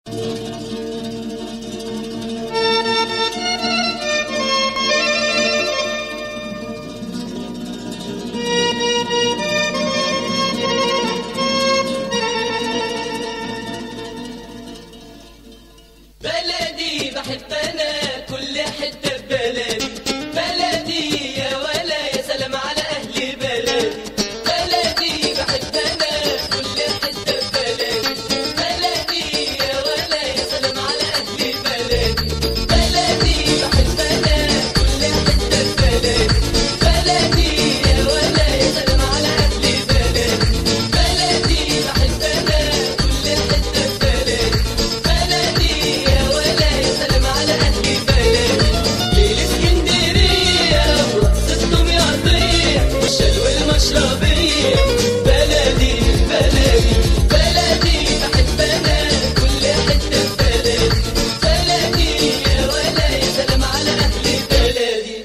بلدي بحب انا كل حته في بلدي بلدي يا ولا يا سلام على اهل بلدي بلدي بحب انا كل حته في بلدي بلدي يا ولا يا سلام على اهل بلدي بلدي بحب انا كل حته في بلدي بلدي يا ولا يا سلام على اهل بلدي بلدي بحب انا كل حته في بلدي بلدي يا ولا يا سلام على اهل بلدي ليل اسكندريه ورقصة دمياطيه والشلو المشربيه بلدي بلدي بلدي بحب انا كل حته في بلدي بلدي يا ولا يا سلام على اهل بلدي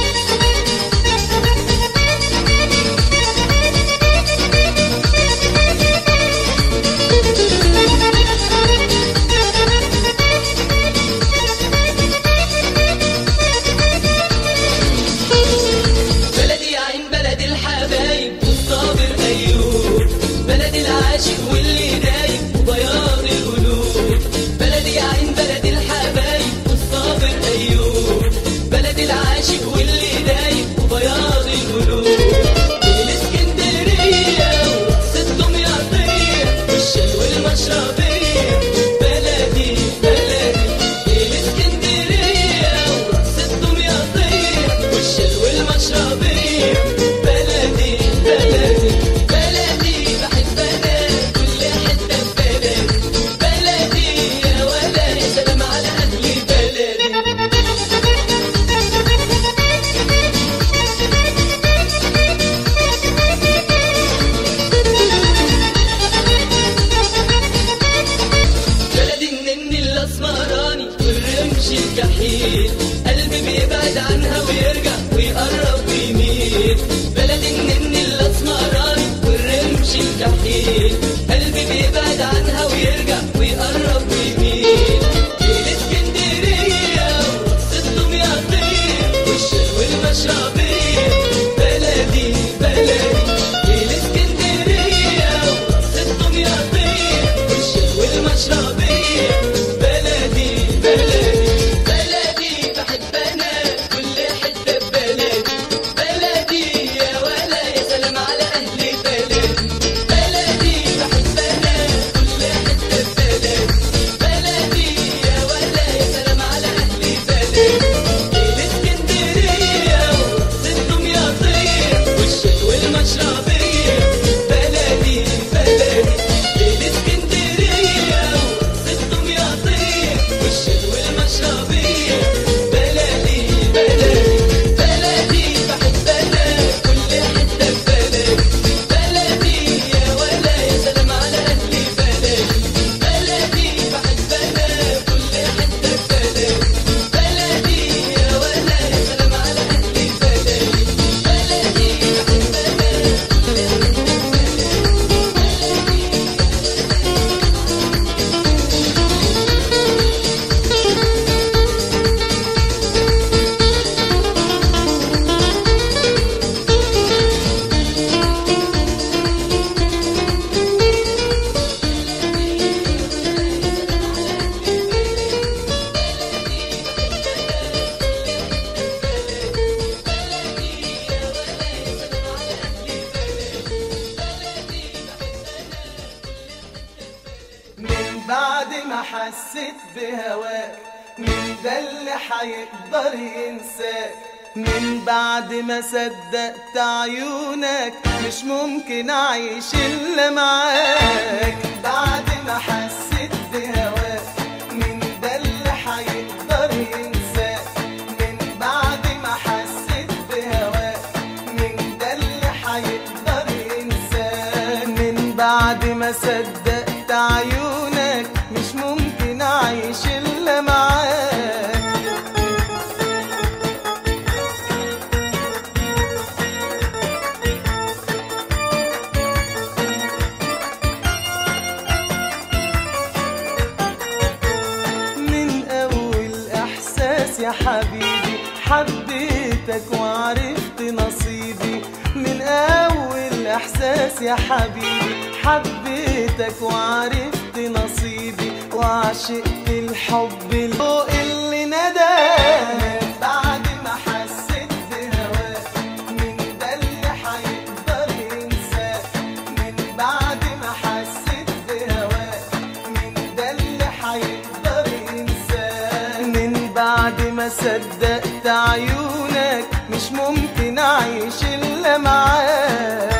بلدي يا عين بلد الحبايب والصابر ايوب بلد العاشق واللي دايب وبياض القلوب بلدي يا عين بلد الحبايب والصابر ايوب بلد العاشق واللي دايب وبياض القلوب الاسكندريه ورقصة دمياطيه والشلو المشربيه بلدي بلدي الاسكندريه ورقصة دمياطيه والشلو المشربيه بلدي بلدي بلدي بحب انا كل حته في بلدي بلدي يا ولا يا سلام على اهل بلدي بلدي النني الاسمراني والرمش الكحيل قلبي بيبعد عنها ويرجع ويقرب ويميل بلدي النني الاسمراني والرمش الكحيل قلبي بيبعد عنها ويرجع ويقرب ويميل الاسكندريه ورقصة دمياطيه والشلو المشربيه بلدي بلدي الاسكندريه ورقصة دمياطيه والشلو المشربيه بلدي بلدي بلدي بحب انا كل حته في بلدي بلدي يا ولا يا سلام على اهل بلدي بلدي بحب انا كل حته في بلدي بلدي يا ولا يا سلام على اهل بلدي الاسكندريه ورقصة دمياطيه والشلو المشربيه بلدي بلدي الاسكندريه ورقصة دمياطيه والشلو المشربيه بلدي بلدي بلدي بحب انا كل حته في بلدي بلدي يا ولا يا سلام على اهل بلدي بلدي بحب انا كل حته في بلدي بلدي يا ولا يا سلام على اهل بلدي بلدي بحب انا من بعد ما حسيت بهواك مين ده اللي حيقدر ينساك من بعد ما صدقت عيونك مش ممكن اعيش الا معاك بعد ما حسيت بهواك مين ده اللي حيقدر ينساك من بعد ما حسيت بهواك مين ده اللي حيقدر ينساك من بعد ما صدقت عيونك مش ممكن اعيش الا معاك يا حبيبي حبيتك وعرفت نصيبي من اول احساس يا حبيبي حبيتك وعرفت نصيبي وعشقت الحب الفوق اللي ندى بعد ما حسيت بهواك مين ده اللي هيقدر ينساك من بعد ما حسيت بهواك مين ده اللي هيقدر ينساك من بعد ما صدقت عيونك مش ممكن اعيش الا معاك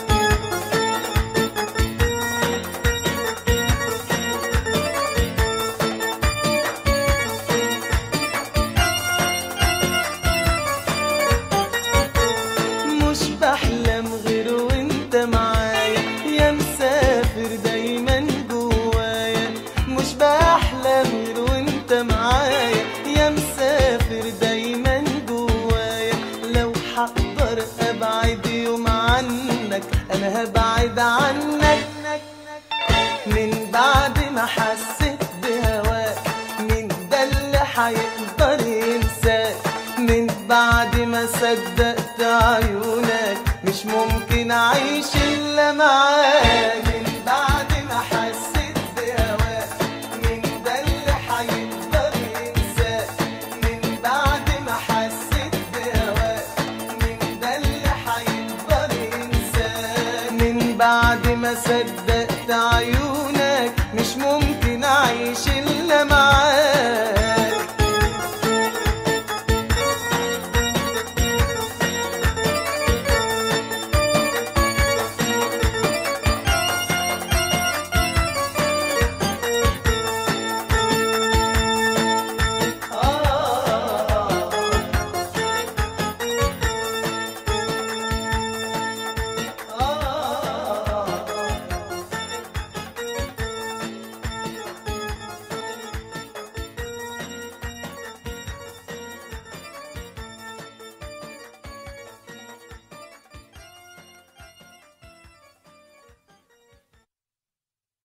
مش بحلم غير وانت معايا يا مسافر دايما جوايا مش بحلم غير وانت معايا يا مسافر دايما جوايا لو حقدر ابعد يوم عنك انا هبعد عنك من بعد ما حسيت بهواك مين ده اللي هيقدر ينساك من بعد ما صدقت عيونك مش ممكن اعيش الا معاك